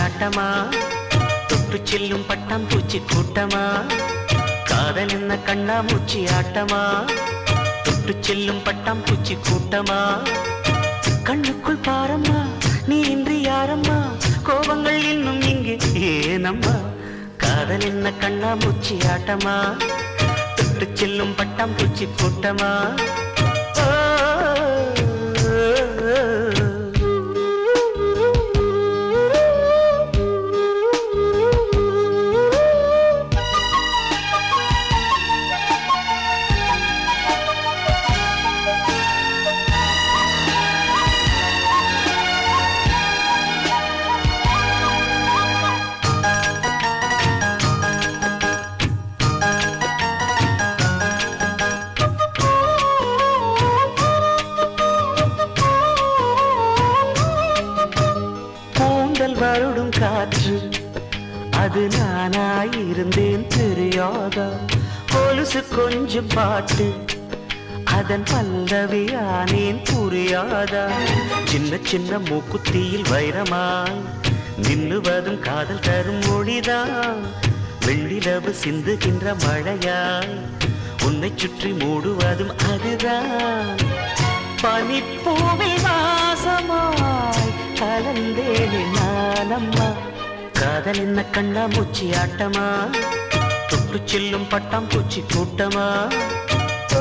ஆட்டமா தொட்டு செல்லும் பட்டாம் பூச்சி கூட்டமா காதல் என்ன கண்ணாமூச்சி ஆட்டமா தொட்டு செல்லும் பட்டாம் பூச்சி கூட்டமா கண்ணுக்குள் பாரம்மா நீ இன்றி யாரம்மா கோபங்கள் இன்னும் இங்கு ஏனம்மா காதல் என்ன கண்ணாமூச்சி ஆட்டமா தொட்டு செல்லும் பட்டாம் பூச்சி கூட்டமா ஓ, கூந்தல் வருடும் காற்று அது நானாயிருந்தேன் தெரியாதா கொலுசு கொஞ்சம் பாட்டு அதன் பல்லவியானேன் புரியாதா சின்ன சின்ன மூக்குத்தியில் வைரமாய் நின்னுவதும் காதல் தரும் மொழிதான் வெள்ளிலவு சிந்துகின்ற மழையாய் உன்னை சுற்றி மூடுவதும் அதுதான் பனிப்பூவில் வாசமாய் கலந்தேனே நானம்மா காதல் என்ன கண்ணா மூச்சி ஆட்டமா தொட்டு செல்லும் பட்டாம் பூச்சி கூட்டமா ஓ,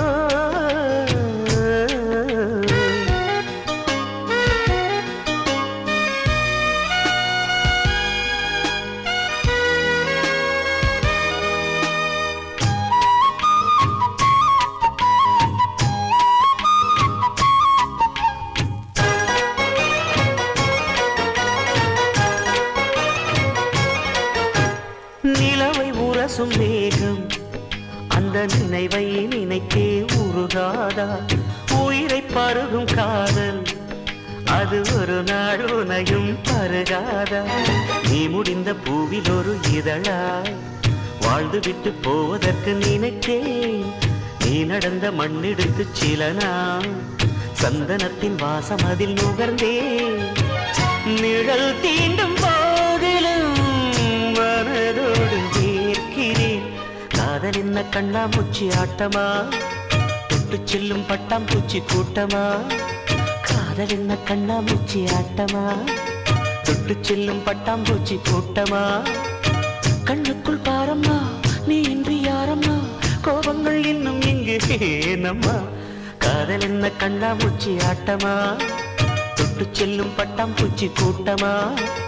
நிலவை உரசும் மேகம் அந்த நினைவை நினைத்தே உருகாதா உயிரை பருகும் காதல் அது ஒரு நாள் உனையும் பருகாதா நீ முடிந்த பூவில் ஒரு இதழாய் வாழ்ந்து விட்டு போவதற்கு நினைத்தேன் நீ நடந்த மண்ணெடுத்து சில நாள் சந்தனத்தின் வாசம் அதில் நுகர்ந்தேன் நிழல் தீண்டும் போதிலும் மனதோடு ஏற்கிறேன் காதல் என்ன கண்ணாமூச்சி ஆட்டமா தொட்டு செல்லும் பட்டாம்பூச்சி கூட்டமா காதல் என்ன கண்ணாமூச்சி ஆட்டமா தொட்டு செல்லும் பட்டாம்பூச்சி கூட்டமா கண்ணுக்குள் பாரம்மா நீ இன்றி யாரம்மா கோபங்கள் இன்னும் இங்கு ஏனம்மா காதல் என்ன கண்ணாமூச்சி ஆட்டமா தொட்டு செல்லும் பட்டாம்பூச்சி கூட்டமா